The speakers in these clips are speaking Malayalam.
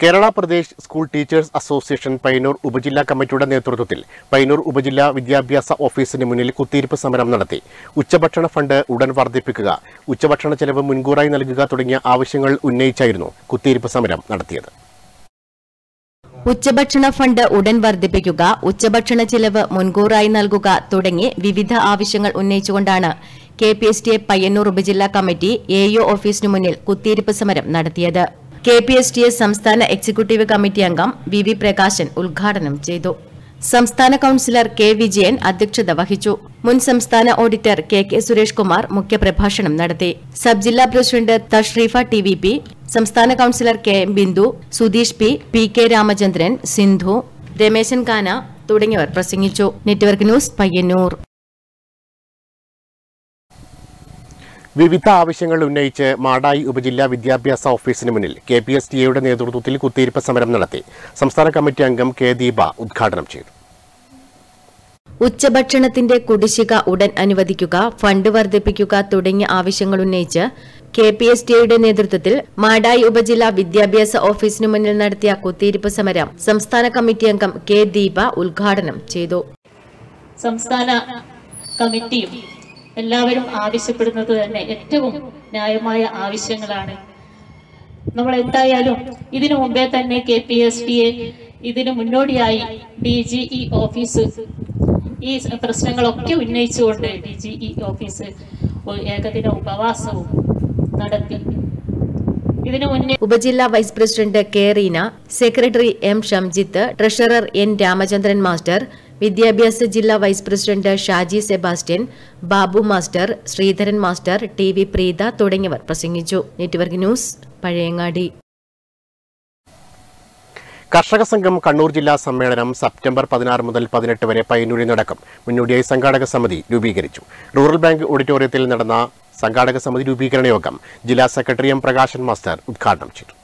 Kerala Pradesh school teachers association Payyanur ഉപജില്ലാ കമ്മിറ്റിയുടെ നേതൃത്വത്തിൽ പയ്യന്നൂർ ഉപജില്ലാ വിദ്യാഭ്യാസ ഓഫീസിന് മുന്നിൽ കുത്തിയിരിപ്പ് സമരം നടത്തി ഉച്ചഭക്ഷണ ഫണ്ട് ഉടൻ വർദ്ധിപ്പിക്കുക ഉച്ചഭക്ഷണ ചെലവ് മുൻകൂറായി നൽകുക തുടങ്ങിയ ആവശ്യങ്ങൾ ഉന്നയിച്ചായിരുന്നു കുത്തിയിരിപ്പ് സമരം നടത്തിയത് ഉച്ചഭക്ഷണ ഫണ്ട് ഉടൻ വർദ്ധിപ്പിക്കുക ഉച്ചഭക്ഷണ ചിലവ് മുൻകൂറായി നൽകുക തുടങ്ങി വിവിധ ആവശ്യങ്ങൾ ഉന്നയിച്ചുകൊണ്ടാണ് K P S T A Payyanur ഉപജില്ലാ കമ്മിറ്റി എ ഒ ഓഫീസിനു മുന്നിൽ കുത്തിയിരിപ്പ് സമരം നടത്തിയത് K P S T A സംസ്ഥാന എക്സിക്യൂട്ടീവ് കമ്മിറ്റി അംഗം വി വി പ്രകാശൻ ഉദ്ഘാടനം ചെയ്തു സംസ്ഥാന കൌൺസിലർ കെ വിജയൻ അധ്യക്ഷത വഹിച്ചു മുൻ സംസ്ഥാന auditor K K Suresh Kumar മുഖ്യപ്രഭാഷണം നടത്തി സബ് ജില്ലാ president Thashreefa T V P സംസ്ഥാന councillor K M Bindu Sudheesh P P K Ramachandran Sindhu Rameshan കാന തുടങ്ങിയവർ പ്രസംഗിച്ചു നെറ്റ്വർക്ക് ന്യൂസ് പയ്യന്നൂർ വിവിധ ആവശ്യങ്ങൾ ഉന്നയിച്ച് മാടായി ഉപജില്ലാ വിദ്യാഭ്യാസ ഓഫീസിന് മുന്നിൽ കെ പി എസ് ടി എയുടെ നേതൃത്വത്തിൽ കുത്തിയിരിപ്പ് സമരം നടത്തി സംസ്ഥാന കമ്മിറ്റി അംഗം കെ ദീപ ഉദ്ഘാടനം ചെയ്തു ഉച്ചഭക്ഷണത്തിന്റെ കുടിശ്ശിക ഉടൻ അനുവദിക്കുക ഫണ്ട് വർദ്ധിപ്പിക്കുക തുടങ്ങിയ ആവശ്യങ്ങൾ ഉന്നയിച്ച് കെ പി എസ് ടിയുടെ നേതൃത്വത്തിൽ മാടായി ഉപജില്ലാ വിദ്യാഭ്യാസ ഓഫീസിനു മുന്നിൽ നടത്തിയ കുത്തിയിരിപ്പ് സമരം സംസ്ഥാന കമ്മിറ്റി അംഗം കെ ദീപ ഉദ്ഘാടനം ചെയ്തു സംസ്ഥാന കമ്മിറ്റിയും എല്ലാവരും ആവശ്യപ്പെടുന്നത് തന്നെ ഏറ്റവും ന്യായമായ ആവശ്യങ്ങളാണ് നമ്മൾ എന്തായാലും ഇതിനു മുമ്പേ തന്നെ K P S T A ഇതിനു മുന്നോടിയായി ഡി ജി ഇ ഓഫീസ് ഈ പ്രശ്നങ്ങളൊക്കെ ഉന്നയിച്ചുകൊണ്ട് ഡി ജി ഇ ഓഫീസ് ഒരു ഏകദിന ഉപവാസവും നടത്തി ഇതിനു മുന്നേ ഉപജില്ലാ vice president K Reena secretary M Shamjith treasurer N Ramachandran master വിദ്യാഭ്യാസ ജില്ലാ vice president Shaji Sebastian Babu master Sreedharan master T V Preetha തുടങ്ങിയവർ പ്രസംഗിച്ചു നെറ്റ്വർക്ക് ന്യൂസ് പഴയങ്ങാടി കർഷക സംഘം കണ്ണൂർ ജില്ലാ സമ്മേളനം സെപ്റ്റംബർ പതിനാറ് മുതൽ പതിനെട്ട് വരെ പയ്യന്നൂരിൽ നടക്കും മുന്നോടിയായി സംഘാടക സമിതി രൂപീകരിച്ചു റൂറൽ ബാങ്ക് ഓഡിറ്റോറിയത്തിൽ നടന്ന സംഘാടക സമിതി രൂപീകരണ യോഗം ജില്ലാ സെക്രട്ടറി എം പ്രകാശൻ മാസ്റ്റർ ഉദ്ഘാടനം ചെയ്തു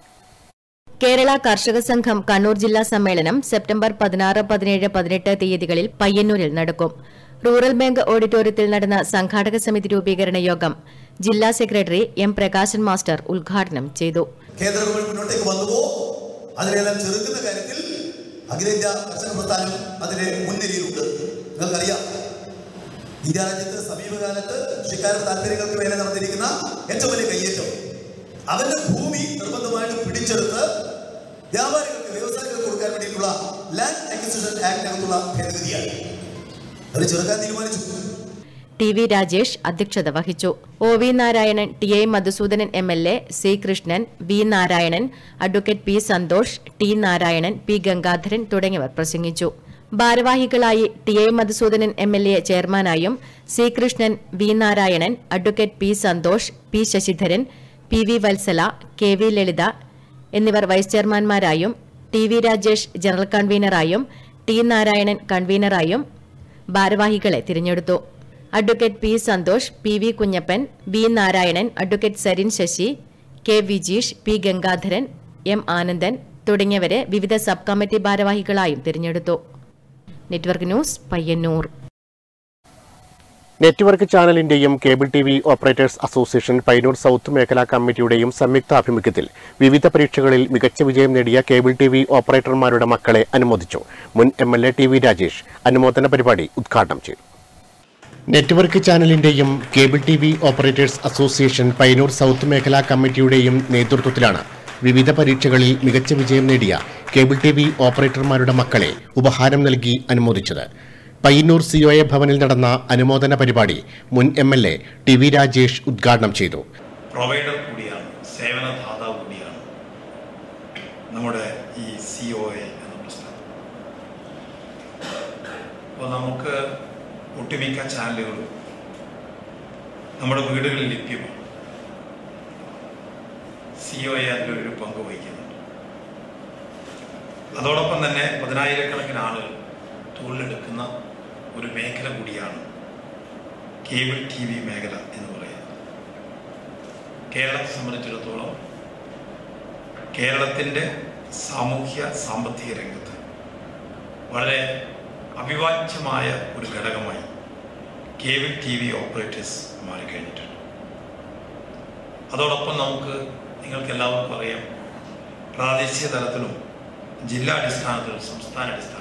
കേരള കർഷക സംഘം കണ്ണൂർ ജില്ലാ സമ്മേളനം സെപ്റ്റംബർ പതിനാറ് പതിനേഴ് പതിനെട്ട് തീയതികളിൽ പയ്യന്നൂരിൽ നടക്കും റൂറൽ ബാങ്ക് ഓഡിറ്റോറിയത്തിൽ നടന്ന സംഘാടക സമിതി രൂപീകരണ യോഗം ജില്ലാ സെക്രട്ടറി എം പ്രകാശൻ മാസ്റ്റർ ഉദ്ഘാടനം ചെയ്തു കേന്ദ്ര ഗവൺമെന്റ് മുന്നോട്ടേക്ക് വന്നുവോ അതിനെല്ലാം ചെറുക്കുന്ന കാര്യത്തിൽ അഖിലേന്ത്യാ കർഷക പ്രസ്ഥാനം അതിന്റെ മുൻനിരയിലുണ്ട് നിങ്ങൾക്കറിയാം ഇന്ത്യ രാജ്യത്ത് സമീപകാലത്ത് കൃഷിക്കാരുടെ താല്പര്യങ്ങൾക്ക് മേലെ നടന്നിരിക്കുന്ന ഏറ്റവും വലിയ കയ്യേറ്റം അവന്റെ ഭൂമി നിർബന്ധമായിട്ട് പിടിച്ചെടുത്ത് വ്യാപാരികൾക്ക് വ്യവസായികൾക്ക് കൊടുക്കാൻ വേണ്ടിയിട്ടുള്ള ലാൻഡ് അക്വിസിഷൻ ആക്ടിനകത്തുള്ള ഭേദഗതിയാണ് അത് ചെറുക്കാൻ തീരുമാനിച്ചു ടി വി രാജേഷ് അധ്യക്ഷത വഹിച്ചു O V Narayanan T A Madhusoodanan M L A C Krishnan V Narayanan advocate P Santhosh T Narayanan P Gangadharan തുടങ്ങിയവർ പ്രസംഗിച്ചു ഭാരവാഹികളായി T A Madhusoodanan M L A ചെയർമാനായും C Krishnan V Narayanan advocate P Santhosh P Sasidharan P V Vatsala K V Lalitha എന്നിവർ വൈസ് ചെയർമാൻമാരായും ടി വി രാജേഷ് ജനറൽ കൺവീനറായും ടി നാരായണൻ കൺവീനറായും ഭാരവാഹികളെ തിരഞ്ഞെടുത്തു advocate P Santhosh P V Kunhappan B Narayanan advocate Sarin Sasi K Vijeesh P Gangadharan M Anandan തുടങ്ങിയവരെ വിവിധ സബ് കമ്മിറ്റി ഭാരവാഹികളായും തിരഞ്ഞെടുത്തു നെറ്റ്വർക്ക് ന്യൂസ് പയ്യന്നൂർ നെറ്റ്വർക്ക് ചാനലിന്റെയും cable T V operators association Payyanur south മേഖലാ കമ്മിറ്റിയുടെയും സംയുക്ത ആഭിമുഖ്യത്തിൽ വിവിധ പരീക്ഷകളിൽ മികച്ച വിജയം നേടിയ കേബിൾ ടി വി ഓപ്പറേറ്റർമാരുടെ മക്കളെ അനുമോദിച്ചു മുൻ M L A T V Rajesh അനുമോദന പരിപാടി ഉദ്ഘാടനം ചെയ്തു നെറ്റ്വർക്ക് ചാനലിന്റെയും cable T V operators association Payyanur south മേഖലാ കമ്മിറ്റിയുടെയും നേതൃത്വത്തിലാണ് വിവിധ പരീക്ഷകളിൽ മികച്ച വിജയം നേടിയ കേബിൾ ടി വി ഓപ്പറേറ്റർമാരുടെ മക്കളെ ഉപഹാരം നൽകി അനുമോദിച്ചത് പയ്യന്നൂർ സിഒഎ ഭവനിൽ നടന്ന അനുമോദന പരിപാടി മുൻ M L A T V Rajesh ഉദ്ഘാടനം ചെയ്തു പ്രൊവൈഡർ കൂടിയാണ് സേവനദാതാവ് കൂടിയാണ് നമ്മുടെ ഈ സി ഒ എ എന്ന പ്രസ്ഥാനം അപ്പോൾ നമുക്ക് ഒട്ടുമിക്ക ചാനലുകളും നമ്മുടെ വീടുകളിൽ ലഭ്യമാണ് സി ഒ എ അതിലൊരു പങ്ക് വഹിക്കുന്നുണ്ട് അതോടൊപ്പം തന്നെ പതിനായിരക്കണക്കിന് ആളുകൾ തൊഴിലെടുക്കുന്ന ഒരു മേഖല കൂടിയാണ് കേബിൾ ടി വി മേഖല എന്ന് പറയുന്നത് കേരളത്തെ സംബന്ധിച്ചിടത്തോളം കേരളത്തിൻ്റെ സാമൂഹ്യ സാമ്പത്തിക രംഗത്ത് വളരെ അവിഭാജ്യമായ ഒരു ഘടകമായി കേബിൾ ടി വി ഓപ്പറേറ്റേഴ്സ് മാറിക്കഴിഞ്ഞിട്ടുണ്ട് അതോടൊപ്പം നമുക്ക് നിങ്ങൾക്ക് എല്ലാവർക്കും അറിയാം പ്രാദേശിക തലത്തിലും ജില്ലാ അടിസ്ഥാനത്തിലും സംസ്ഥാന അടിസ്ഥാനത്തിലും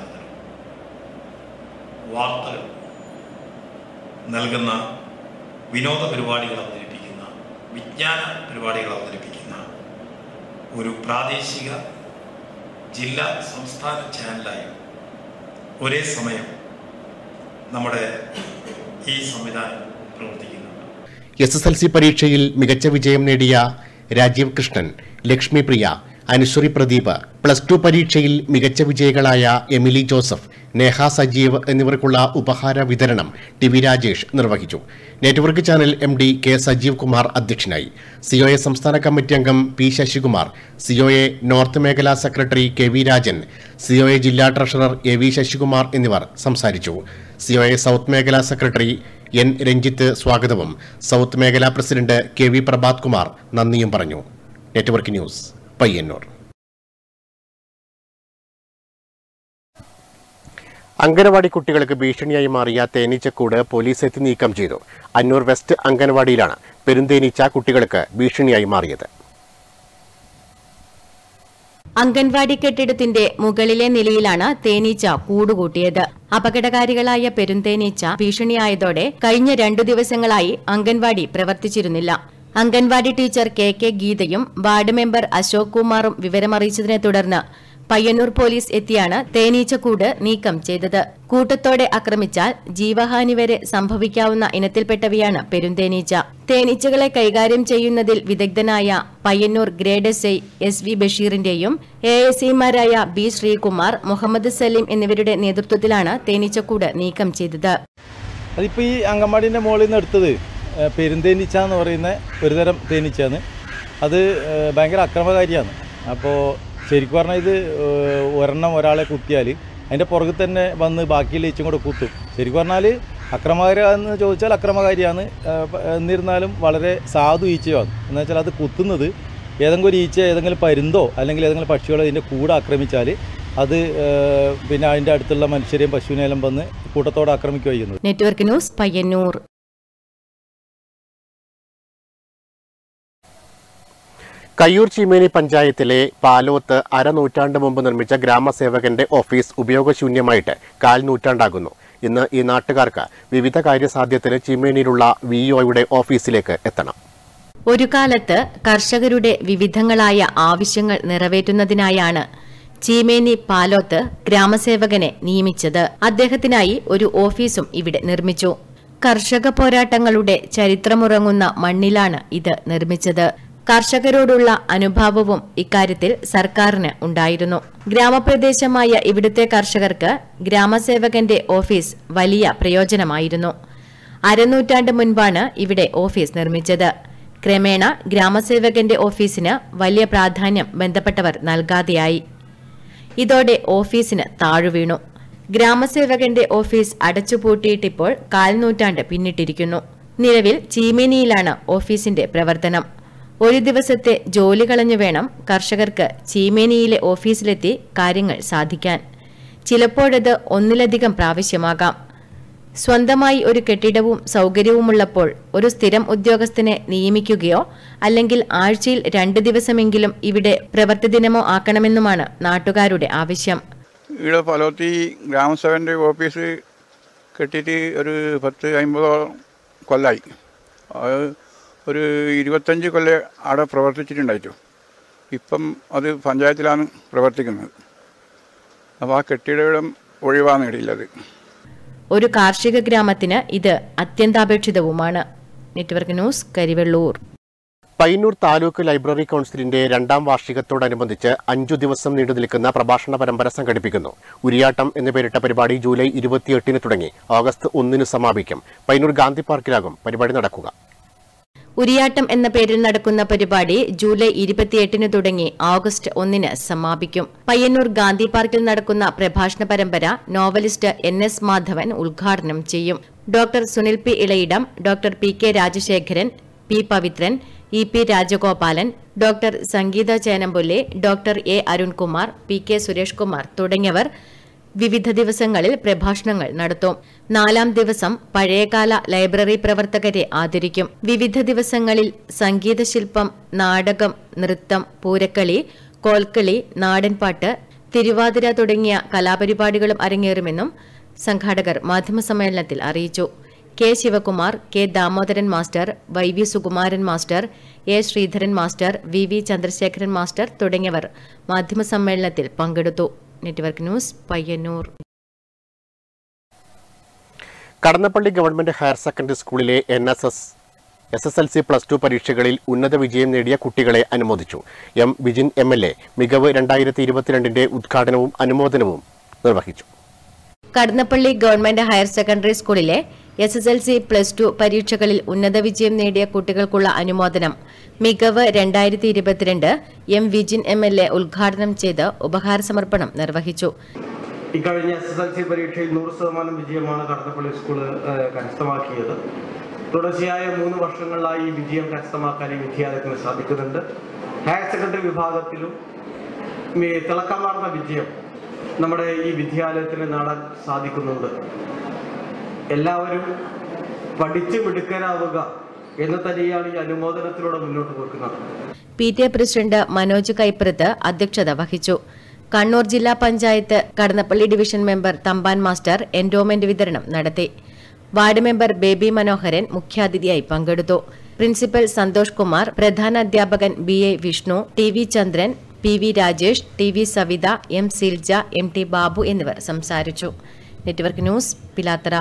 വാർത്തകൾ നൽകുന്ന വിനോദ പരിപാടികൾ അവതരിപ്പിക്കുന്ന വിജ്ഞാന പരിപാടികൾ അവതരിപ്പിക്കുന്ന ഒരു പ്രാദേശിക ജില്ലാ സംസ്ഥാന ചാനലായി ഒരേ സമയം നമ്മുടെ ഈ സംവിധാനം പ്രവർത്തിക്കുന്നുണ്ട് എസ് എസ് എൽ സി പരീക്ഷയിൽ മികച്ച വിജയം നേടിയ രാജീവ് കൃഷ്ണൻ ലക്ഷ്മി പ്രിയ അനുശ്വറി പ്രദീപ് പ്ലസ് ടു പരീക്ഷയിൽ മികച്ച വിജയികളായ എമിലി ജോസഫ് നേഹ സജീവ് എന്നിവർക്കുള്ള ഉപഹാര വിതരണം ടി വി രാജേഷ് നിർവഹിച്ചു network channel M D K Sajeev Kumar അധ്യക്ഷനായി സിഒഎ സംസ്ഥാന കമ്മിറ്റി അംഗം പി ശശികുമാർ സിഒഎ നോർത്ത് മേഖലാ secretary K V Rajan COA ജില്ലാ ട്രഷറർ എ വി ശശികുമാർ എന്നിവർ സംസാരിച്ചു സിഒഎ സൗത്ത് മേഖലാ സെക്രട്ടറി എൻ രഞ്ജിത്ത് സ്വാഗതവും സൗത്ത് മേഖലാ president K V Prabhath Kumar നന്ദിയും പറഞ്ഞു നെറ്റ്വർക്ക് ന്യൂസ് പയ്യന്നൂർ അങ്കനവാടി കുട്ടികൾക്ക് ഭീഷണിയായി മാറിയ തേനീച്ചക്കൂട് പോലീസ് എത്തി നീക്കം ചെയ്തു അന്നൂർ വെസ്റ്റ് അങ്കനവാടിയിലാണ് പെരുന്തേനീച്ച കുട്ടികൾക്ക് ഭീഷണിയായി മാറിയത് അംഗൻവാടി കെട്ടിടത്തിന്റെ മുകളിലെ നിലയിലാണ് തേനീച്ച കൂടുകൂട്ടിയത് അപകടകാരികളായ പെരുന്തേനീച്ച ഭീഷണിയായതോടെ കഴിഞ്ഞ രണ്ടു ദിവസങ്ങളായി അംഗൻവാടി പ്രവർത്തിച്ചിരുന്നില്ല അംഗൻവാടി ടീച്ചർ കെ കെ ഗീതയും വാർഡ് മെമ്പർ അശോക് കുമാറും വിവരമറിയിച്ചതിനെ തുടർന്ന് പയ്യന്നൂർ പോലീസ് എത്തിയാണ് തേനീച്ചക്കൂട് നീക്കം ചെയ്തത് കൂട്ടത്തോടെ ആക്രമിച്ചാൽ ജീവഹാനി വരെ സംഭവിക്കാവുന്ന ഇനത്തിൽപ്പെട്ടവയാണ് പെരുന്തേനീച്ച തേനീച്ചകളെ കൈകാര്യം ചെയ്യുന്നതിൽ വിദഗ്ധനായ Payyanur grade S I S V ബഷീറിന്റെയും എ എസ് ഐമാരായ ബി ശ്രീകുമാർ മുഹമ്മദ് സലീം എന്നിവരുടെ നേതൃത്വത്തിലാണ് തേനീച്ചക്കൂട് നീക്കം ചെയ്തത് അതിപ്പോൾ ഈ അങ്കമാടിൻ്റെ മുകളിൽ നിന്ന് എടുത്തത് ഏഹ്, പെരുന്തേനീച്ച എന്ന് പറയുന്ന ഒരുതരം തേനീച്ചയാണ് അത് ഏഹ്, ഭയങ്കര അക്രമകാരിയാണ് അപ്പോൾ ശരിക്കും പറഞ്ഞാൽ ഇത് ഏഹ്, ഒരെണ്ണം ഒരാളെ കുത്തിയാൽ അതിൻ്റെ പുറകിൽ തന്നെ വന്ന് ബാക്കിയുള്ള ഈച്ചും കൂടെ കുത്തും ശരിക്കും പറഞ്ഞാൽ അക്രമകാരിയാന്ന് ചോദിച്ചാൽ അക്രമകാരിയാണ് ഏഹ്, പ- എന്നിരുന്നാലും വളരെ സാധു ഈച്ചയാണ് എന്ന് വെച്ചാൽ അത് കുത്തുന്നത് ഏതെങ്കിലും ഒരു ഈച്ച ഏതെങ്കിലും പരുന്തോ അല്ലെങ്കിൽ ഏതെങ്കിലും പക്ഷികളോ ഇതിൻ്റെ കൂടെ ആക്രമിച്ചാൽ അത് ഏഹ്, പിന്നെ അതിൻ്റെ അടുത്തുള്ള മനുഷ്യരെയും പശുവിനെല്ലാം വന്ന് കൂട്ടത്തോടെ ആക്രമിക്കുക ചെയ്യുന്നത് നെറ്റ്വർക്ക് ന്യൂസ് പയ്യന്നൂർ കയ്യൂർ ചീമേനി പഞ്ചായത്തിലെ പാലോത്ത് അരനൂറ്റാണ്ട് മുമ്പ് നിർമ്മിച്ച ഗ്രാമസേവകന്റെ ഓഫീസ് ഉപയോഗശൂന്യമായിട്ട് കാൽ നൂറ്റാണ്ടാകുന്നു ഇന്ന് ഈ നാട്ടുകാർക്ക് വിവിധ കാര്യസാധ്യത്തിന് ചീമേനിയിലുള്ള വിഇഒയുടെ ഓഫീസിലേക്ക് എത്തണം ഒരു കാലത്ത് കർഷകരുടെ വിവിധങ്ങളായ ആവശ്യങ്ങൾ നിറവേറ്റുന്നതിനായാണ് ചീമേനി പാലോത്ത് ഗ്രാമസേവകനെ നിയമിച്ചത് അദ്ദേഹത്തിനായി ഒരു ഓഫീസും ഇവിടെ നിർമ്മിച്ചു കർഷക പോരാട്ടങ്ങളുടെ ചരിത്രമുറങ്ങുന്ന മണ്ണിലാണ് ഇത് നിർമ്മിച്ചത് കർഷകരോടുള്ള അനുഭാവവും ഇക്കാര്യത്തിൽ സർക്കാരിന് ഉണ്ടായിരുന്നു ഗ്രാമപ്രദേശമായ ഇവിടുത്തെ കർഷകർക്ക് ഗ്രാമസേവകന്റെ ഓഫീസ് വലിയ പ്രയോജനമായിരുന്നു അരനൂറ്റാണ്ട് മുൻപാണ് ഇവിടെ ഓഫീസ് നിർമ്മിച്ചത് ക്രമേണ ഗ്രാമസേവകന്റെ ഓഫീസിന് വലിയ പ്രാധാന്യം ബന്ധപ്പെട്ടവർ നൽകാതെയായി ഇതോടെ ഓഫീസിന് താഴുവീണു ഗ്രാമസേവകന്റെ ഓഫീസ് അടച്ചുപൂട്ടിയിട്ടിപ്പോൾ കാൽനൂറ്റാണ്ട് പിന്നിട്ടിരിക്കുന്നു നിലവിൽ ചീമേനിയിലാണ് ഓഫീസിന്റെ പ്രവർത്തനം ഒരു ദിവസത്തെ ജോലി കളഞ്ഞു വേണം കർഷകർക്ക് ചീമേനിയിലെ ഓഫീസിലെത്തി കാര്യങ്ങൾ സാധിക്കാൻ ചിലപ്പോഴത് ഒന്നിലധികം പ്രാവശ്യമാകാം സ്വന്തമായി ഒരു കെട്ടിടവും സൗകര്യവുമുള്ളപ്പോൾ ഒരു സ്ഥിരം ഉദ്യോഗസ്ഥനെ നിയമിക്കുകയോ അല്ലെങ്കിൽ ആഴ്ചയിൽ രണ്ട് ദിവസമെങ്കിലും ഇവിടെ പ്രവൃത്തിദിനമോ ആക്കണമെന്നുമാണ് നാട്ടുകാരുടെ ആവശ്യം ഇവിടെ പലോത്തി ഗ്രാമസഭൻ്റെ ഓഫീസ് കെട്ടിയിട്ട് ഒരു പത്ത് അമ്പതോളം കൊല്ലായി അത് ഒരു ഇരുപത്തഞ്ച് കൊല്ലം അവിടെ പ്രവർത്തിച്ചിട്ടുണ്ടായിട്ടു ഇപ്പം അത് പഞ്ചായത്തിലാണ് പ്രവർത്തിക്കുന്നത് അപ്പോൾ ആ കെട്ടിടം ഒഴിവാണ് ഇടയില്ലത് ഒരു കാർഷിക ഗ്രാമത്തിന് ഇത് അത്യന്താപേക്ഷിതവുമാണ് network news Karivellur Payyanur taluk library കൗൺസിലിന്റെ രണ്ടാം വാർഷികത്തോടനുബന്ധിച്ച് അഞ്ചു ദിവസം നീണ്ടു നിൽക്കുന്ന പ്രഭാഷണ പരമ്പര സംഘടിപ്പിക്കുന്നു ഉരിയാട്ടം എന്ന് പേരിട്ട പരിപാടി ജൂലൈ ഇരുപത്തിയെട്ടിന് തുടങ്ങി ഓഗസ്റ്റ് ഒന്നിന് സമാപിക്കും പയ്യന്നൂർ ഗാന്ധി പാർക്കിലാകും പരിപാടി നടക്കുക ഉരിയാട്ടം എന്ന പേരിൽ നടക്കുന്ന പരിപാടി ജൂലൈ ഇരുപത്തിയെട്ടിന് തുടങ്ങി ഓഗസ്റ്റ് ഒന്നിന് സമാപിക്കും പയ്യന്നൂർ ഗാന്ധി പാർക്കിൽ നടക്കുന്ന പ്രഭാഷണ പരമ്പര നോവലിസ്റ്റ് എൻ എസ് മാധവൻ ഉദ്ഘാടനം ചെയ്യും doctor Sunil P Elayidam doctor P K Rajasekharan P Pavithran E P Rajagopalan doctor Sangeetha Chenampulle doctor A Arunkumar P K Suresh Kumar തുടങ്ങിയവർ വിവിധ ദിവസങ്ങളിൽ പ്രഭാഷണങ്ങൾ നടത്തും നാലാം ദിവസം പഴയകാല ലൈബ്രറി പ്രവർത്തകരെ ആദരിക്കും വിവിധ ദിവസങ്ങളിൽ സംഗീതശില്പം നാടകം നൃത്തം പൂരക്കളി കോൽക്കളി നാടൻപാട്ട് തിരുവാതിര തുടങ്ങിയ കലാപരിപാടികളും അരങ്ങേറുമെന്നും സംഘാടകർ മാധ്യമസമ്മേളനത്തിൽ അറിയിച്ചു K Sivakumar K Damodaran master Y V Sukumaran master A Sreedharan master V V Chandrasekharan master തുടങ്ങിയവർ മാധ്യമസമ്മേളനത്തിൽ പങ്കെടുത്തു network news Payyanur Kadannappalli government higher secondary സ്കൂളിലെ N S S S S L C plus two പരീക്ഷകളിൽ ഉന്നത വിജയം നേടിയ കുട്ടികളെ അനുമോദിച്ചു M Vijin M L A മികവ് രണ്ടായിരത്തി ഇരുപത്തിരണ്ടിന്റെ ഉദ്ഘാടനവും അനുമോദനവും നിർവഹിച്ചു കടന്നപ്പള്ളി ഗവൺമെന്റ് ഹയർ സെക്കൻഡറി സ്കൂളിലെ S S L C plus two പരീക്ഷകളിൽ ഉന്നത വിജയം നേടിയ കുട്ടികൾക്കുള്ള അനുമോദനം മികവ് രണ്ടായിരത്തി ഇരുപത്തിരണ്ട് M Vijin M L A ഉദ്ഘാടനം ചെയ്ത് ഉപഹാര സമർപ്പണം നിർവഹിച്ചു ഇക്കഴിഞ്ഞ എസ് എസ് എൽ സി പരീക്ഷയിൽ നൂറ് ശതമാനം വിജയമാണ് കടന്നപ്പള്ളി സ്കൂൾ ഏഹ്, കരസ്ഥമാക്കിയത് തുടർച്ചയായ മൂന്ന് വർഷങ്ങളിലായി ഈ വിജയം കരസ്ഥമാക്കാൻ ഈ വിദ്യാലയത്തിന് സാധിക്കുന്നുണ്ട് ഹയർ സെക്കൻഡറി വിഭാഗത്തിലും ഈ തിളക്കമാർന്ന വിജയം നമ്മുടെ ഈ വിദ്യാലയത്തിന് നേടാൻ സാധിക്കുന്നുണ്ട് എല്ലാവരും പഠിച്ച് മിടുക്കരാവുക എന്ന് തന്നെയാണ് ഈ അനുമോദനത്തിലൂടെ മുന്നോട്ട് വെക്കുന്നത് P T A president Manoj Kaippurath അധ്യക്ഷത വഹിച്ചു കണ്ണൂർ ജില്ലാ panchayat Kadannappalli division member Thampan master endowment വിതരണം നടത്തി വാർഡ് മെമ്പർ ബേബി മനോഹരൻ മുഖ്യാതിഥിയായി പങ്കെടുത്തു പ്രിൻസിപ്പൽ സന്തോഷ് കുമാർ പ്രധാന അധ്യാപകൻ B A Vishnu T V Chandran P V Rajesh T V Savitha M Silja M T Babu എന്നിവർ സംസാരിച്ചു നെറ്റ്വർക്ക് ന്യൂസ് പിലാത്തറ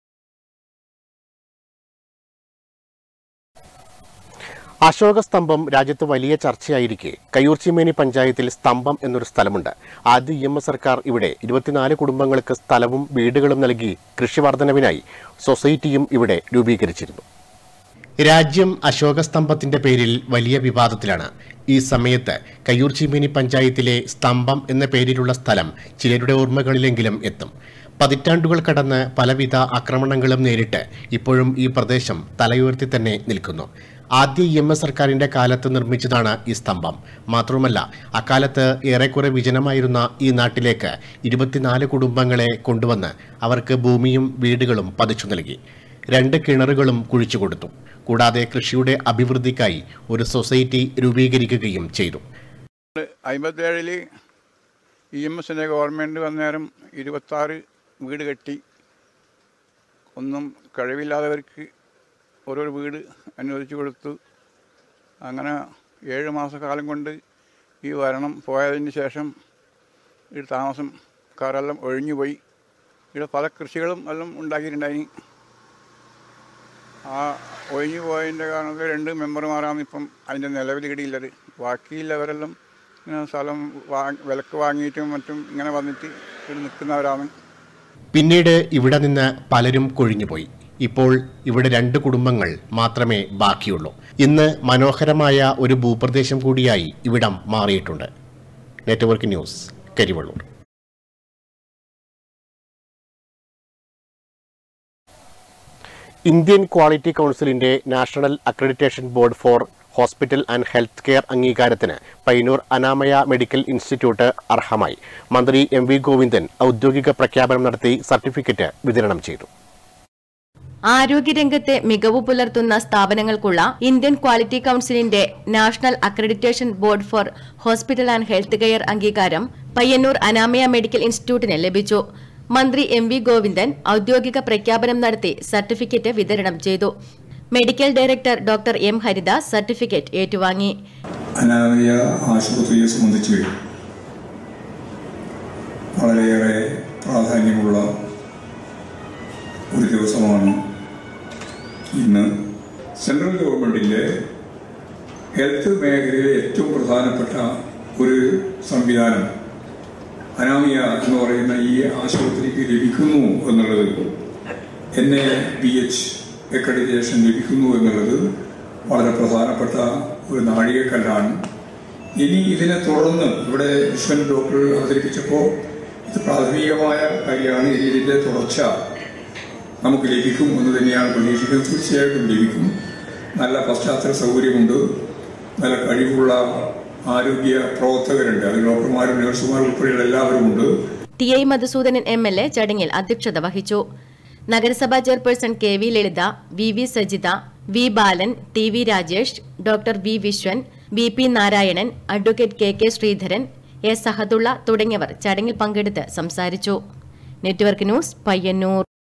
അശോക സ്തംഭം രാജ്യത്ത് വലിയ ചർച്ചയായിരിക്കെ കയ്യൂർച്ചിമേനി പഞ്ചായത്തിൽ സ്തംഭം എന്നൊരു സ്ഥലമുണ്ട് ആദ്യ ഇ എം എസ് സർക്കാർ ഇവിടെ ഇരുപത്തിനാല് കുടുംബങ്ങൾക്ക് സ്ഥലവും വീടുകളും നൽകി കൃഷിവർദ്ധനവിനായി സൊസൈറ്റിയും ഇവിടെ രൂപീകരിച്ചിരുന്നു രാജ്യം അശോക സ്തംഭത്തിന്റെ പേരിൽ വലിയ വിവാദത്തിലാണ് ഈ സമയത്ത് കയ്യൂർച്ചിമേനി പഞ്ചായത്തിലെ സ്തംഭം എന്ന പേരിലുള്ള സ്ഥലം ചിലരുടെ ഓർമ്മകളിലെങ്കിലും എത്തും പതിറ്റാണ്ടുകൾ കടന്ന് പലവിധ ആക്രമണങ്ങളും നേരിട്ട് ഇപ്പോഴും ഈ പ്രദേശം തലയുയർത്തി തന്നെ നിൽക്കുന്നു ആദ്യ ഇ എം എസ് സർക്കാരിന്റെ കാലത്ത് നിർമ്മിച്ചതാണ് ഈ സ്തംഭം മാത്രമല്ല അക്കാലത്ത് ഏറെക്കുറെ വിജനമായിരുന്ന ഈ നാട്ടിലേക്ക് ഇരുപത്തിനാല് കുടുംബങ്ങളെ കൊണ്ടുവന്ന് അവർക്ക് ഭൂമിയും വീടുകളും പതിച്ചു നൽകി രണ്ട് കിണറുകളും കുഴിച്ചു കൊടുത്തു കൂടാതെ കൃഷിയുടെ അഭിവൃദ്ധിക്കായി ഒരു സൊസൈറ്റി രൂപീകരിക്കുകയും ചെയ്തു അമ്പത്തേഴില് ഇ എം എസിൻ്റെ ഗവൺമെൻറ് വന്നേരം ഇരുപത്താറ് വീട് കെട്ടി ഒന്നും കഴിവില്ലാത്തവർക്ക് ഓരോ വീട് അനുവദിച്ചു കൊടുത്തു അങ്ങനെ ഏഴ് മാസക്കാലം കൊണ്ട് ഈ ഭരണം പോയതിന് ശേഷം ഈ താമസക്കാരെല്ലാം ഒഴിഞ്ഞുപോയി ഇവിടെ പല കൃഷികളും എല്ലാം ഉണ്ടാക്കിയിട്ടുണ്ടായി ആ ഒഴിഞ്ഞു പോയതിൻ്റെ കാരണത്തിൽ രണ്ട് മെമ്പർമാരാണ് ഇപ്പം അതിൻ്റെ നിലവിൽ ഇടയില്ലത് ബാക്കിയുള്ളവരെല്ലാം ഇങ്ങനെ സ്ഥലം വാ വിലക്ക് വാങ്ങിയിട്ടും മറ്റും ഇങ്ങനെ വന്നിട്ട് ഇവിടെ നിൽക്കുന്നവരാണ് പിന്നീട് ഇവിടെ നിന്ന് പലരും കൊഴിഞ്ഞുപോയി ഇപ്പോൾ ഇവിടെ രണ്ട് കുടുംബങ്ങൾ മാത്രമേ ബാക്കിയുള്ളൂ ഇന്ന് മനോഹരമായ ഒരു ഭൂപ്രദേശം കൂടിയായി ഇവിടം മാറിയിട്ടുണ്ട് network news Karivellur Indian quality കൗൺസിലിന്റെ national accreditation board for hospital and health care അംഗീകാരത്തിന് പയ്യന്നൂർ അനാമയ മെഡിക്കൽ ഇൻസ്റ്റിറ്റ്യൂട്ട് അർഹമായി മന്ത്രി എം വി ഗോവിന്ദൻ ഔദ്യോഗിക പ്രഖ്യാപനം നടത്തി സർട്ടിഫിക്കറ്റ് വിതരണം ചെയ്തു ആരോഗ്യരംഗത്തെ മികവ് പുലർത്തുന്ന സ്ഥാപനങ്ങൾക്കുള്ള ഇന്ത്യൻ ക്വാളിറ്റി കൌൺസിലിന്റെ national accreditation board for hospital and health care അംഗീകാരം പയ്യന്നൂർ അനാമയ മെഡിക്കൽ ഇൻസ്റ്റിറ്റ്യൂട്ടിന് ലഭിച്ചു മന്ത്രി എം വി ഗോവിന്ദൻ ഔദ്യോഗിക പ്രഖ്യാപനം നടത്തി സർട്ടിഫിക്കറ്റ് വിതരണം ചെയ്തു medical director doctor M Haridas certificate ഏറ്റുവാങ്ങി അനാമയ ആശുപത്രിയെ സംബന്ധിച്ച് വളരെയേറെ പ്രാധാന്യമുള്ള ഒരു ദിവസമാണ് ഇന്ന് സെൻട്രൽ ഗവൺമെൻറ്റിൻ്റെ ഹെൽത്ത് മേഖലയിലെ ഏറ്റവും പ്രധാനപ്പെട്ട ഒരു സംവിധാനം അനാമിയ എന്ന് പറയുന്ന ഈ ആശുപത്രിക്ക് ലഭിക്കുന്നു എന്നുള്ളത് N A B H accreditation ലഭിക്കുന്നു എന്നുള്ളത് വളരെ പ്രധാനപ്പെട്ട ഒരു നാഴികക്കല്ലാണ് ഇനി ഇതിനെ തുടർന്ന് ഇവിടെ വിശ്വൻ ഡോക്ടർ അവതരിപ്പിച്ചപ്പോൾ ഇത് പ്രാഥമികമായ കാര്യമാണ് ഇനി ഇതിൻ്റെ തുടർച്ച നമുക്ക് ലഭിക്കും എന്ന് തന്നെയാണ് പ്രതീക്ഷിക്കുന്നത് തീർച്ചയായിട്ടും ലഭിക്കും നല്ല പശ്ചാത്തല സൗകര്യമുണ്ട് നല്ല കഴിവുള്ള ആരോഗ്യ പ്രവർത്തകരുണ്ട് അതിൽ ഡോക്ടർമാരും നഴ്സുമാരും ഉൾപ്പെടെയുള്ള എല്ലാവരും ഉണ്ട് T I Madhusoodanan M L A ചടങ്ങിൽ അധ്യക്ഷത വഹിച്ചു നഗരസഭാ chairperson K V Lalitha V V Sajitha V Balan T V Rajesh doctor V Viswan B P Narayanan advocate K K Sreedharan A Sahadulla തുടങ്ങിയവർ ചടങ്ങിൽ പങ്കെടുത്ത് സംസാരിച്ചു network news Payyanur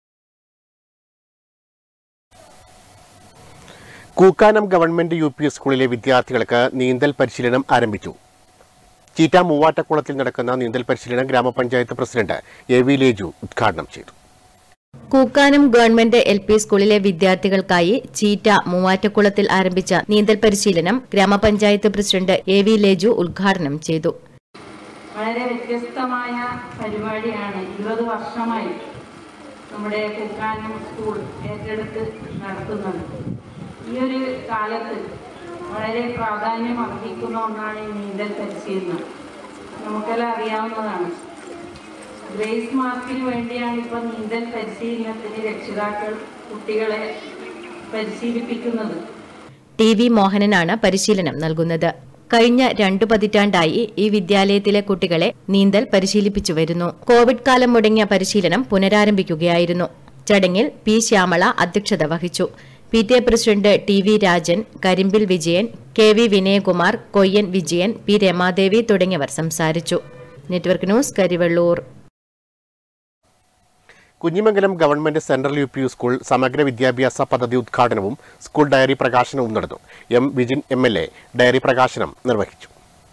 Kookkanam government U P സ്കൂളിലെ വിദ്യാർത്ഥികൾക്ക് നീന്തൽ പരിശീലനം ആരംഭിച്ചു ചീറ്റ മൂവാറ്റക്കുളത്തിൽ നടക്കുന്ന നീന്തൽ പരിശീലനം ഗ്രാമപഞ്ചായത്ത് പ്രസിഡന്റ് എ വി ലേജു ഉദ്ഘാടനം ചെയ്തു കൂക്കാനം ഗവൺമെന്റ് എൽ പി സ്കൂളിലെ വിദ്യാർത്ഥികൾക്കായി ചീറ്റ മൂവാറ്റക്കുളത്തിൽ ആരംഭിച്ച നീന്തൽ പരിശീലനം ഗ്രാമപഞ്ചായത്ത് പ്രസിഡന്റ് എ വി ലേജു ഉദ്ഘാടനം ചെയ്തു വളരെ വ്യത്യസ്തമായ പരിപാടിയാണ് ഇരുപത് വർഷമായി നമ്മുടെ കുക്കാനം സ്കൂൾ ഏറ്റെടുത്ത് നടത്തുന്നത് ഈ ഒരു കാലത്ത് വളരെ പ്രാധാന്യം അർഹിക്കുന്ന ഒന്നാണ് ഈ നീന്തൽ പരിശീലനം നമുക്കെല്ലാം അറിയാവുന്നതാണ് ഗ്രേസ് മാർക്കിന് വേണ്ടിയാണ് ഇപ്പോൾ നീന്തൽ പരിശീലനത്തിന് രക്ഷിതാക്കൾ കുട്ടികളെ പരിശീലിപ്പിക്കുന്നത് ടി വി മോഹനനാണ് പരിശീലനം നൽകുന്നത് കഴിഞ്ഞ രണ്ടു പതിറ്റാണ്ടായി ഈ വിദ്യാലയത്തിലെ കുട്ടികളെ നീന്തൽ പരിശീലിപ്പിച്ചു വരുന്നു കോവിഡ് കാലം മുടങ്ങിയ പരിശീലനം പുനരാരംഭിക്കുകയായിരുന്നു ചടങ്ങിൽ പി ശ്യാമള അധ്യക്ഷത വഹിച്ചു P T A president T V Rajan Karimbil Vijayan K V Vinayakumar Koyyan Vijayan P Ramadevi തുടങ്ങിയവർ സംസാരിച്ചു network news Karivellur Kunhimangalam government central U P U school സമഗ്ര വിദ്യാഭ്യാസ പദ്ധതി ഉദ്ഘാടനവും സ്കൂൾ ഡയറി പ്രകാശനവും നടന്നു M Vijin M L A diary പ്രകാശനം നിർവഹിച്ചു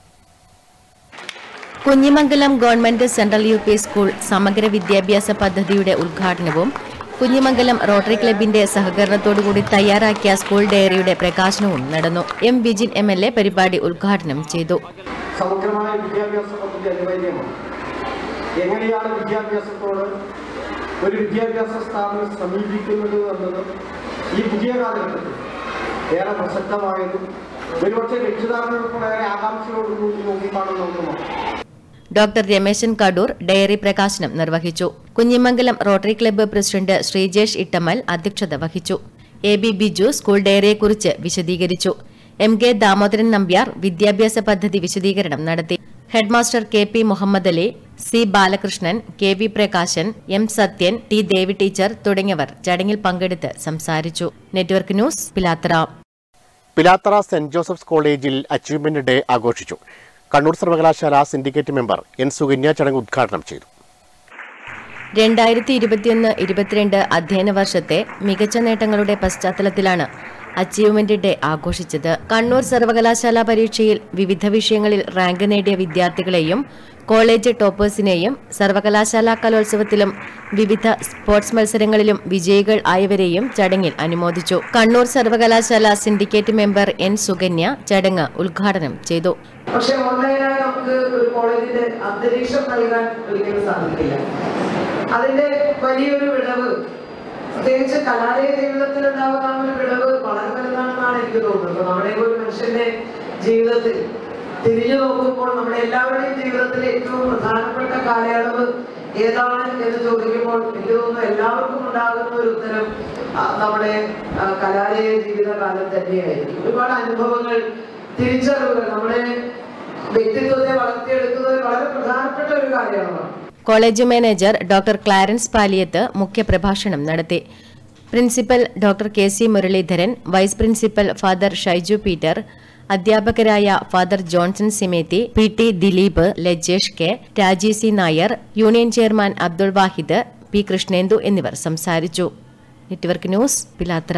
Kunhimangalam government central U P school സമഗ്ര വിദ്യാഭ്യാസ പദ്ധതിയുടെ ഉദ്ഘാടനവും കുഞ്ഞിമംഗലം റോട്ടറി ക്ലബിന്റെ സഹകരണത്തോടുകൂടി തയ്യാറാക്കിയ സ്കൂൾ ഡയറിയുടെ പ്രകാശനവും നടന്നു M Vijin M L A പരിപാടി ഉദ്ഘാടനം ചെയ്തു സമഗ്രമായ വിദ്യാഭ്യാസ പദ്ധതി അനിവാര്യമാണ് എങ്ങനെയാണ് വിദ്യാഭ്യാസത്തോട് ഒരു വിദ്യാഭ്യാസ സ്ഥാപനം സമീപിക്കുന്നത് എന്നത് ഈ പുതിയ കാലഘട്ടത്തിൽ ഏറെ പ്രസക്തമായതും ഒരുപക്ഷെ രക്ഷിതാക്കൾക്കും ഏറെ ആകാംക്ഷയോടുകൂടി നോക്കിക്കാണുന്ന ഒന്നുമാണ് ഡോക്ടർ രമേശൻ കടൂർ ഡയറി പ്രകാശനം നിർവഹിച്ചു Kunhimangalam rotary club president Sreejesh Ittamal അധ്യക്ഷത വഹിച്ചു എ ബി ബിജു സ്കൂൾ ഡയറിയെക്കുറിച്ച് വിശദീകരിച്ചു എം കെ ദാമോദരൻ നമ്പ്യാർ വിദ്യാഭ്യാസ പദ്ധതി വിശദീകരണം നടത്തി headmaster K P Muhammad Ali C Balakrishnan K V Prakashan M Sathyan T Devi teacher തുടങ്ങിയവർ ചടങ്ങിൽ പങ്കെടുത്ത് സംസാരിച്ചു network news Pilathara Pilathara saint Joseph's കോളേജിൽ അച്ചീവ്മെന്റ് ഡേ ആഘോഷിച്ചു കണ്ണൂർ സർവകലാശാല സിൻഡിക്കേറ്റ് മെമ്പർ എൻ സുകന്യ ചടങ്ങ് ഉദ്ഘാടനം ചെയ്തു രണ്ടായിരത്തി ഇരുപത്തിയൊന്ന് ഇരുപത്തിരണ്ട് അധ്യയന വർഷത്തെ മികച്ച നേട്ടങ്ങളുടെ പശ്ചാത്തലത്തിലാണ് അച്ചീവ്മെന്റ് ഡേ ആഘോഷിച്ചത് കണ്ണൂർ സർവകലാശാല പരീക്ഷയിൽ വിവിധ വിഷയങ്ങളിൽ റാങ്ക് നേടിയ വിദ്യാർത്ഥികളെയും കോളേജ് ടോപ്പേഴ്സിനെയും സർവകലാശാല കലോത്സവത്തിലും വിവിധ സ്പോർട്സ് മത്സരങ്ങളിലും വിജയികൾ ആയവരെയും ചടങ്ങിൽ അനുമോദിച്ചു കണ്ണൂർ സർവകലാശാല സിൻഡിക്കേറ്റ് മെമ്പർ എൻ സുകന്യ ചടങ്ങ് ഉദ്ഘാടനം ചെയ്തു പക്ഷെ ഓൺലൈനായി നമുക്ക് ഒരു കോളേജിന്റെ അന്തരീക്ഷം നൽകാൻ ഒരിക്കലും സാധിക്കില്ല അതിന്റെ വലിയൊരു വിടവ് പ്രത്യേകിച്ച് കലാലയ ജീവിതത്തിൽ ഉണ്ടാകുന്ന ആ ഒരു വിടവ് വളരെ വലുതാണെന്നാണ് എനിക്ക് തോന്നുന്നത് അപ്പൊ നമ്മുടെ ഒരു മനുഷ്യന്റെ ജീവിതത്തിൽ തിരിഞ്ഞു നോക്കുമ്പോൾ നമ്മുടെ എല്ലാവരുടെയും ജീവിതത്തിലെ ഏറ്റവും പ്രധാനപ്പെട്ട കാലയളവ് ഏതാണ് എന്ന് ചോദിക്കുമ്പോൾ എനിക്ക് തോന്നുന്നു എല്ലാവർക്കും ഉണ്ടാകുന്ന ഒരു ഉത്തരം ആ, നമ്മുടെ ആ, കലാലയ ജീവിതകാലം തന്നെയായിരിക്കും ഒരുപാട് അനുഭവങ്ങൾ തിരിച്ചറിവുകൾ നമ്മുടെ വ്യക്തിത്വത്തെ വളർത്തിയെടുക്കുന്നതിൽ വളരെ പ്രധാനപ്പെട്ട ഒരു കാര്യമാണ് college manager doctor Clarence Paliyath മുഖ്യപ്രഭാഷണം നടത്തി principal doctor K C Muraleedharan vice principal father Shaiju Peter അധ്യാപകരായ ഫാദർ ജോൺസൺ സിമേത്തി P T Dileep Lajesh K Raji C Nair union chairman Abdul Wahid P Krishnendu എന്നിവർ സംസാരിച്ചു നെറ്റ്വർക്ക് ന്യൂസ് പിലാത്ര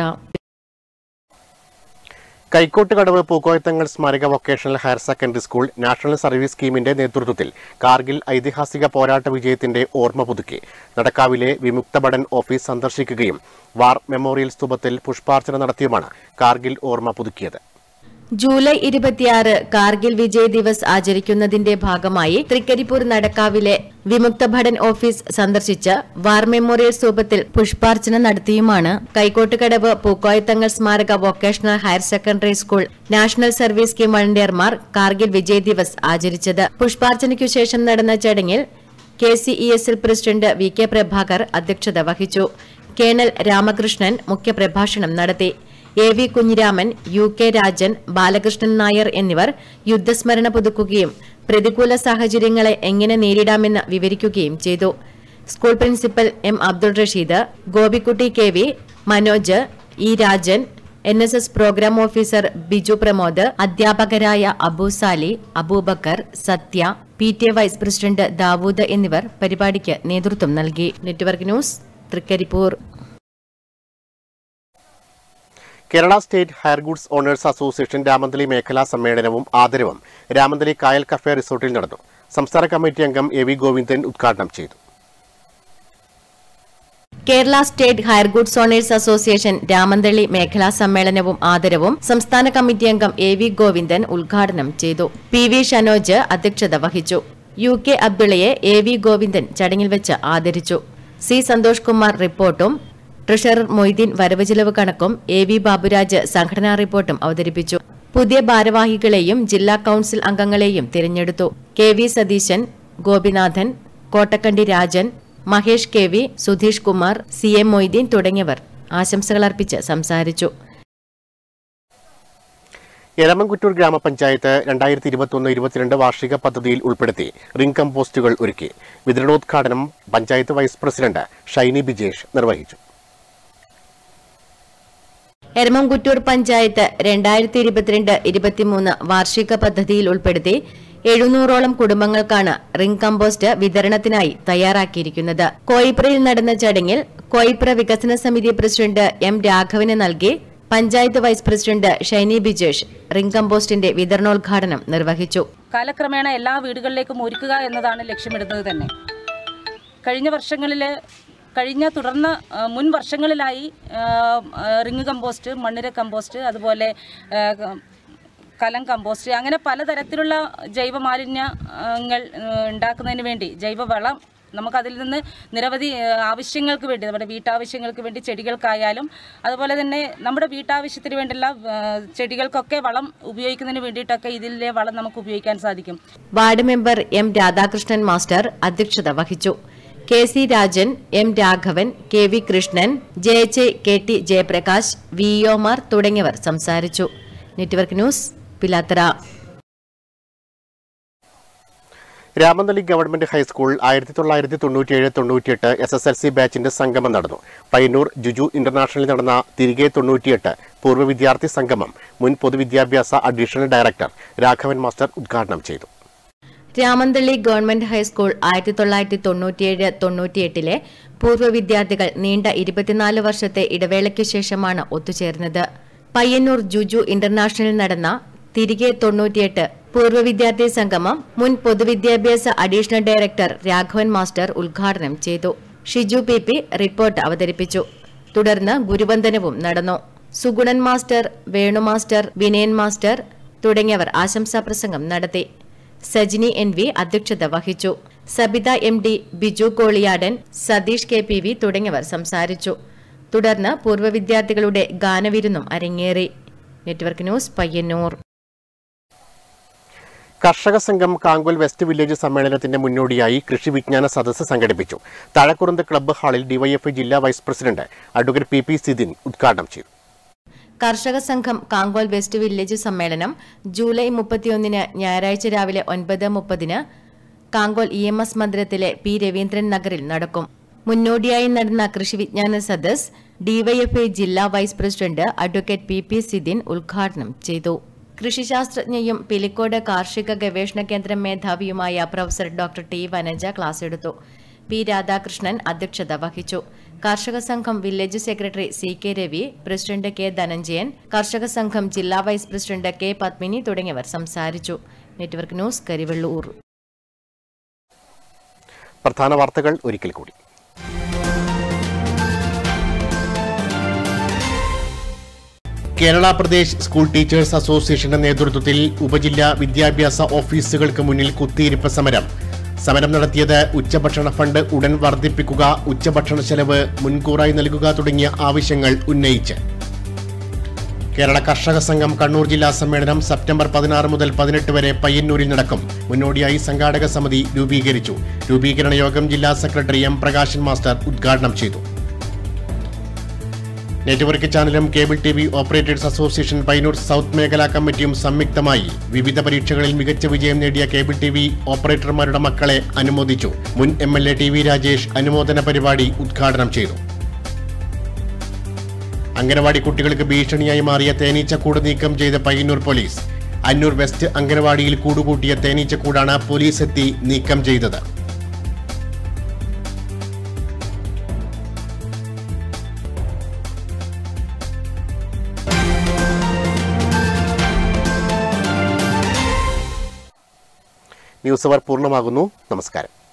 കൈക്കോട്ടുകടവ് പൂക്കോയത്തങ്ങൾ സ്മാരക vocational higher secondary school national service സ്കീമിന്റെ നേതൃത്വത്തിൽ കാർഗിൽ ഐതിഹാസിക പോരാട്ട വിജയത്തിന്റെ ഓർമ്മ പുതുക്കി നടക്കാവിലെ വിമുക്ത ഭടൻ ഓഫീസ് സന്ദർശിക്കുകയും വാർ മെമ്മോറിയൽ സ്തൂപത്തിൽ പുഷ്പാർച്ചന നടത്തിയുമാണ് കാർഗിൽ ഓർമ്മ പുതുക്കിയത് ജൂലൈ ഇരുപത്തിയാറ് കാർഗിൽ വിജയ് ദിവസ് ആചരിക്കുന്നതിന്റെ ഭാഗമായി തൃക്കരിപ്പൂർ നടക്കാവിലെ വിമുക്ത ഭടൻ ഓഫീസ് സന്ദർശിച്ച് വാർ മെമ്മോറിയൽ സ്തൂപത്തിൽ പുഷ്പാർച്ചന നടത്തിയുമാണ് കൈക്കോട്ടുകടവ് പൂക്കോയത്തങ്ങൾ സ്മാരക vocational higher secondary school national service scheme വളണ്ടിയർമാർ കാർഗിൽ വിജയ് ദിവസ് ആചരിച്ചത് പുഷ്പാർച്ചനയ്ക്കു ശേഷം നടന്ന ചടങ്ങിൽ K C E S L president V K Prabhakar അധ്യക്ഷത വഹിച്ചു കേണൽ രാമകൃഷ്ണൻ മുഖ്യപ്രഭാഷണം നടത്തി A V Kunhiraman U K Rajan Balakrishnan Nair എന്നിവർ യുദ്ധസ്മരണ പുതുക്കുകയും പ്രതികൂല സാഹചര്യങ്ങളെ എങ്ങനെ നേരിടാമെന്ന് വിവരിക്കുകയും ചെയ്തു school principal M Abdul Rasheed Gopikutty K V Manoj E Rajan N S S programme officer Biju Pramod അധ്യാപകരായ Abu Sali Abubakar Sathya P T A vice president Dawood എന്നിവർ പരിപാടിക്ക് നേതൃത്വം നൽകി network news Trikaripur Kerala state hire goods owners association Ramanthali മേഖലാ സമ്മേളനവും ആദരവും രാമന്തലി കായൽ കഫേ റിസോർട്ടിൽ നടന്നു സംസ്ഥാന കമ്മിറ്റി അംഗം എ വി ഗോവിന്ദൻ ഉദ്ഘാടനം ചെയ്തു Kerala state hire goods owners association Ramanthali മേഖലാ സമ്മേളനവും ആദരവും സംസ്ഥാന കമ്മിറ്റി അംഗം എ വി ഗോവിന്ദൻ ഉദ്ഘാടനം ചെയ്തു പി വി ഷനോജ് അധ്യക്ഷത വഹിച്ചു യു കെ അബ്ദുള്ളയെ എ വി ഗോവിന്ദൻ ചടങ്ങിൽ വെച്ച് ആദരിച്ചു സി സന്തോഷ് കുമാർ റിപ്പോർട്ടും ട്രഷറർ മൊയ്തീൻ വരവ് ചെലവ് കണക്കും എ വി ബാബുരാജ് സംഘടനാ റിപ്പോർട്ടും അവതരിപ്പിച്ചു പുതിയ ഭാരവാഹികളെയും ജില്ലാ കൌൺസിൽ അംഗങ്ങളെയും തിരഞ്ഞെടുത്തു K V Satheesan Gopinathan Kottakkandi Rajan Mahesh K V Sudheesh Kumar C M Moideen തുടങ്ങിയവർ ആശംസകളർപ്പിച്ച് സംസാരിച്ചു എരമംകുറ്റൂർ ഗ്രാമപഞ്ചായത്ത് രണ്ടായിരത്തി ഇരുപത്തൊന്ന് ഇരുപത്തിരണ്ട് വാർഷിക പദ്ധതിയിൽ ഉൾപ്പെടുത്തി റിംഗ് കമ്പോസ്റ്റുകൾ ഒരുക്കി വിതരണോദ്ഘാടനം പഞ്ചായത്ത് വൈസ് പ്രസിഡന്റ് ഷൈനി ബിജേഷ് നിർവഹിച്ചു എരമംകുറ്റൂർ പഞ്ചായത്ത് രണ്ടായിരത്തി ഇരുപത്തിരണ്ട് ഇരുപത്തിമൂന്ന് വാർഷിക പദ്ധതിയിൽ ഉൾപ്പെടുത്തി എഴുന്നൂറോളം കുടുംബങ്ങൾക്കാണ് റിംഗ് കമ്പോസ്റ്റ് വിതരണത്തിനായി തയ്യാറാക്കിയിരിക്കുന്നത് കോയിപ്രയിൽ നടന്ന ചടങ്ങിൽ കോയിപ്ര വികസന സമിതി പ്രസിഡന്റ് എം രാഘവന് നൽകി panchayat vice president Shiny Bijesh ring കമ്പോസ്റ്റിന്റെ വിതരണോദ്ഘാടനം നിർവഹിച്ചു കാലക്രമേണ എല്ലാ വീടുകളിലേക്കും ഒരുക്കുക എന്നതാണ് ലക്ഷ്യമിടുന്നത് തന്നെ കഴിഞ്ഞ വർഷങ്ങളിൽ കഴിഞ്ഞ തുടർന്ന് ആ, മുൻ വർഷങ്ങളിലായി ആ, ആ, റിങ് കമ്പോസ്റ്റ് മണ്ണിര കമ്പോസ്റ്റ് അതുപോലെ ആ, ക- കലം കമ്പോസ്റ്റ് അങ്ങനെ പലതരത്തിലുള്ള ജൈവ മാലിന്യങ്ങൾ ഉണ്ടാക്കുന്നതിന് വേണ്ടി ജൈവവളം നമുക്കതിൽ നിന്ന് നിരവധി ആ, ആവശ്യങ്ങൾക്ക് വേണ്ടി നമ്മുടെ വീട്ടാവശ്യങ്ങൾക്ക് വേണ്ടി ചെടികൾക്കായാലും അതുപോലെ തന്നെ നമ്മുടെ വീട്ടാവശ്യത്തിന് വേണ്ടിയുള്ള ആ, ചെടികൾക്കൊക്കെ വളം ഉപയോഗിക്കുന്നതിന് വേണ്ടിയിട്ടൊക്കെ ഇതിലെ വളം നമുക്ക് ഉപയോഗിക്കാൻ സാധിക്കും ward member M Radhakrishnan master അധ്യക്ഷത വഹിച്ചു K C Rajan M Raghavan K V Krishnan J H K T Jayaprakash V Omar തുടങ്ങിയവർ സംസാരിച്ചു network news Pilathara Ramanthali government high school ആയിരത്തി തൊള്ളായിരത്തി തൊണ്ണൂറ്റിയേഴ് തൊണ്ണൂറ്റിയെട്ട് എസ് എസ് എൽ സി ബാച്ചിന്റെ സംഗമം നടന്നു പയ്യന്നൂർ ജുജു ഇന്റർനാഷണലിൽ നടന്ന തിരികെ തൊണ്ണൂറ്റിയെട്ട് പൂർവ്വ വിദ്യാർത്ഥി സംഗമം മുൻ പൊതുവിദ്യാഭ്യാസ അഡീഷണൽ ഡയറക്ടർ രാഘവൻ മാസ്റ്റർ ഉദ്ഘാടനം ചെയ്തു രാമന്തള്ളി ഗവൺമെന്റ് ഹൈസ്കൂൾ ആയിരത്തി തൊള്ളായിരത്തി തൊണ്ണൂറ്റിയേഴ് തൊണ്ണൂറ്റിയെട്ടിലെ പൂർവ്വ വിദ്യാർത്ഥികൾ നീണ്ട ഇരുപത്തിനാല് വർഷത്തെ ഇടവേളയ്ക്കു ശേഷമാണ് ഒത്തുചേർന്നത് പയ്യന്നൂർ ജുജു ഇന്റർനാഷണലിൽ നടന്ന തിരികെ തൊണ്ണൂറ്റിയെട്ട് പൂർവ്വ വിദ്യാർത്ഥി സംഗമം മുൻ പൊതുവിദ്യാഭ്യാസ അഡീഷണൽ ഡയറക്ടർ രാഘവൻ മാസ്റ്റർ ഉദ്ഘാടനം ചെയ്തു ഷിജു പി പി റിപ്പോർട്ട് അവതരിപ്പിച്ചു തുടർന്ന് ഗുരുവന്ദനവും നടന്നു Suganan master Venu master Vinayan master തുടങ്ങിയവർ ആശംസാ പ്രസംഗം നടത്തി സജിനി എൻ വി അധ്യക്ഷത വഹിച്ചു Sabitha M D Biju Koliyadan Satheesh K P V തുടങ്ങിയവർ സംസാരിച്ചു തുടർന്ന് പൂർവ്വ വിദ്യാർത്ഥികളുടെ ഗാനവിരുന്നും അരങ്ങേറി നെറ്റ്വർക്ക് ന്യൂസ് പയ്യന്നൂർ കർഷക സംഘം കാങ്കോൽ വെസ്റ്റ് വില്ലേജ് സമ്മേളനത്തിന്റെ മുന്നോടിയായി കൃഷി വിജ്ഞാന സദസ്സ് സംഘടിപ്പിച്ചു താഴക്കുറുന്ത് ക്ലബ്ബ് ഹാളിൽ ഡിവൈഎഫ്ഐ ജില്ലാ vice president advocate P P Sidhin ഉദ്ഘാടനം ചെയ്തു കർഷക സംഘം കാങ്കോൽ വെസ്റ്റ് വില്ലേജ് സമ്മേളനം ജൂലൈ മുപ്പത്തിയൊന്നിന് ഞായറാഴ്ച രാവിലെ ഒൻപത് മുപ്പതിന് കാങ്കോൽ ഇ എം എസ് മന്ദിരത്തിലെ പി രവീന്ദ്രൻ നഗറിൽ നടക്കും മുന്നോടിയായി നടന്ന കൃഷി വിജ്ഞാന സദസ് ഡിവൈഎഫ്ഐ ജില്ലാ vice president advocate P P Sidhin ഉദ്ഘാടനം ചെയ്തു കൃഷിശാസ്ത്രജ്ഞയും പിലിക്കോട് കാർഷിക ഗവേഷണ കേന്ദ്രം മേധാവിയുമായ professor doctor T Vanaja class എടുത്തു പി രാധാകൃഷ്ണൻ അധ്യക്ഷത വഹിച്ചു കർഷക സംഘം village secretary C K Ravi president K Dhananjayan കർഷക സംഘം ജില്ലാ വൈസ് പ്രസിഡന്റ് കെ പത്മിനി തുടങ്ങിയവർ സംസാരിച്ചു നെറ്റ്വർക്ക് ന്യൂസ് കരിവെള്ളൂർ പ്രധാന വാർത്തകൾ ഒരിക്കൽ കൂടി കേരള പ്രദേശ് സ്കൂൾ ടീച്ചേഴ്സ് അസോസിയേഷന്റെ നേതൃത്വത്തിൽ ഉപജില്ലാ വിദ്യാഭ്യാസ ഓഫീസുകൾക്ക് മുന്നിൽ കുത്തിയിരിപ്പ് സമരം സമരം നടത്തിയത് ഉച്ചഭക്ഷണ ഫണ്ട് ഉടൻ വർദ്ധിപ്പിക്കുക ഉച്ചഭക്ഷണ ചെലവ് മുൻകൂറായി നൽകുക തുടങ്ങിയ ആവശ്യങ്ങൾ ഉന്നയിച്ച് കേരള കർഷക സംഘം കണ്ണൂർ ജില്ലാ സമ്മേളനം സെപ്റ്റംബർ പതിനാറ് മുതൽ പതിനെട്ട് വരെ പയ്യന്നൂരിൽ നടക്കും മുന്നോടിയായി സംഘാടക സമിതി രൂപീകരിച്ചു രൂപീകരണ യോഗം ജില്ലാ സെക്രട്ടറി എം പ്രകാശൻ മാസ്റ്റർ ഉദ്ഘാടനം ചെയ്തു നെറ്റ്വർക്ക് ചാനലും cable T V operators association Painoor south മേഖലാ കമ്മിറ്റിയും സംയുക്തമായി വിവിധ പരീക്ഷകളിൽ മികച്ച വിജയം നേടിയ കേബിൾ ടി വി ഓപ്പറേറ്റർമാരുടെ മക്കളെ അനുമോദിച്ചു മുൻ M L A T V Rajesh അനുമോദന പരിപാടി ഉദ്ഘാടനം ചെയ്തു അംഗനവാടി കുട്ടികൾക്ക് ഭീഷണിയായി മാറിയ തേനീച്ചക്കൂട് നീക്കം ചെയ്ത പയ്യന്നൂർ പോലീസ് അന്നൂർ വെസ്റ്റ് അംഗനവാടിയിൽ കൂടുകൂട്ടിയ തേനീച്ചക്കൂടാണ് പോലീസ് എത്തി നീക്കം ചെയ്തത് ന്യൂസ് അവർ പൂർണ്ണമാകുന്നു നമസ്കാരം